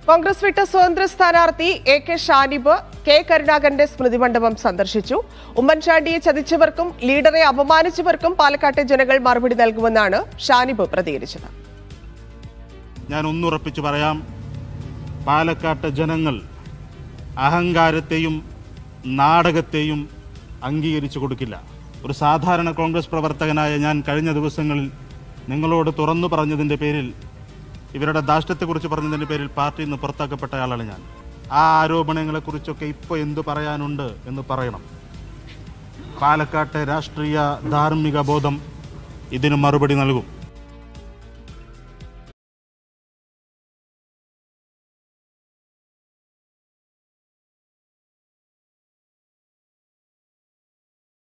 കോൺഗ്രസ് വിട്ട സ്വതന്ത്ര സ്ഥാനാർത്ഥി എ കെ ഷാനിബ് കെ കരുണാകരന്റെ സ്മൃതി മണ്ഡപം സന്ദർശിച്ചു ഉമ്മൻചാണ്ടിയെ ചതിച്ചവർക്കും ലീഡറെ അപമാനിച്ചവർക്കും പാലക്കാട്ടെ ജനങ്ങൾ മറുപടി നൽകുമെന്നാണ് ഷാനിബ് പ്രതികരിച്ചത് ഞാൻ ഒന്നുറപ്പിച്ചു പറയാം പാലക്കാട്ടെ ജനങ്ങൾ അഹങ്കാരത്തെയും നാടകത്തെയും അംഗീകരിച്ചു കൊടുക്കില്ല ഒരു സാധാരണ കോൺഗ്രസ് പ്രവർത്തകനായ ഞാൻ കഴിഞ്ഞ ദിവസങ്ങളിൽ നിങ്ങളോട് തുറന്നു പറഞ്ഞതിൻ്റെ പേരിൽ ഇവരുടെ ധാർഷ്ട്യത്തെക്കുറിച്ച് പറഞ്ഞതിൻ്റെ പേരിൽ പാർട്ടിയിൽ നിന്ന് പുറത്താക്കപ്പെട്ട ആളാണ് ഞാൻ ആ ആരോപണങ്ങളെക്കുറിച്ചൊക്കെ ഇപ്പോൾ എന്തു പറയാനുണ്ട് എന്ന് പറയണം പാലക്കാട്ടെ രാഷ്ട്രീയ ധാർമ്മിക ബോധം ഇതിന് മറുപടി നൽകും